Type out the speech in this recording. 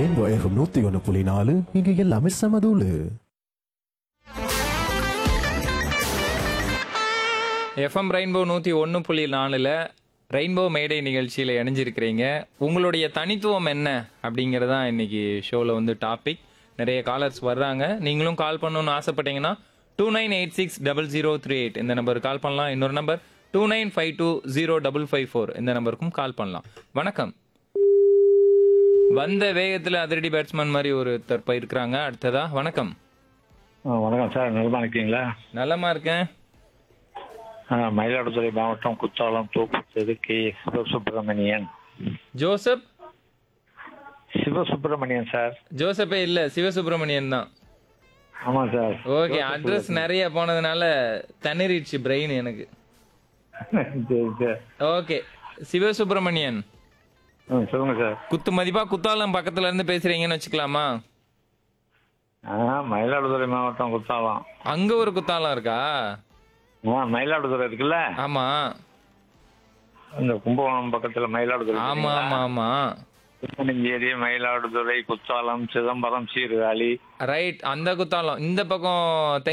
rainbow FM நூத்தி ஒன்று புள்ளி நாலு இங்க எல்லாமே சமதூளு எஃப்எம் ரெயின்போ நூற்றி ஒன்று புள்ளி நாலில் ரெயின்போ மேடை நிகழ்ச்சியில் இணைஞ்சிருக்கிறீங்க உங்களுடைய தனித்துவம் என்ன அப்படிங்கிறது தான் இன்னைக்கு ஷோவில் வந்து டாபிக் நிறைய காலர்ஸ் வர்றாங்க நீங்களும் கால் பண்ணணும்னு ஆசைப்பட்டீங்கன்னா two nine eight six double zero three eight இந்த நம்பருக்கு கால் பண்ணலாம் இன்னொரு number two nine five two zero double five four இந்த நம்பருக்கும் கால் பண்ணலாம் வணக்கம் வந்த வேகத்தில் அதிரடி பேட்ஸ்மேன் மாதிரி ஒருத்தர் இருக்கிறாங்க அடுத்ததா வணக்கம் ஆ, வணக்கம் சார் நலமா இருக்கீங்களா நலமா இருக்கேன் ஆ, மயிலாடுதுறை மாவட்டம் குத்தாலம் தோப்பு கே சிவசுப்பிரமணியன் ஜோசப் சிவசுப்பிரமணியன் சார் ஜோசப்பே இல்ல சிவசுப்பிரமணியன் தான் ஆமா சார் ஓகே அட்ரஸ் நிறைய போனதுனால தண்ணீரிடுச்சு பிரெயின் எனக்கு சரி சார் ஓகே சிவசுப்பிரமணியன் ம், சொல்லுங்க சார் குத்து மதிப்பா குத்தாலம் பக்கத்துல இருந்து பேசுறீங்கன்னு வச்சுக்கலாமா ஆ மயிலாடுதுறை மாவட்டம் குத்தாலம் அங்க ஒரு குத்தாலம் இருக்கா ஆ மயிலாடுதுறை இருக்குல்ல ஆமா இந்த கும்பகோணம் பக்கத்துல மயிலாடுதுறை ஆமா ஆமா ஆமா திருப்பனஞ்சேரி மயிலாடுதுறை குத்தாலம் சிதம்பரம் சீர்காழி ரைட் அந்த குத்தாலம் இந்த பக்கம்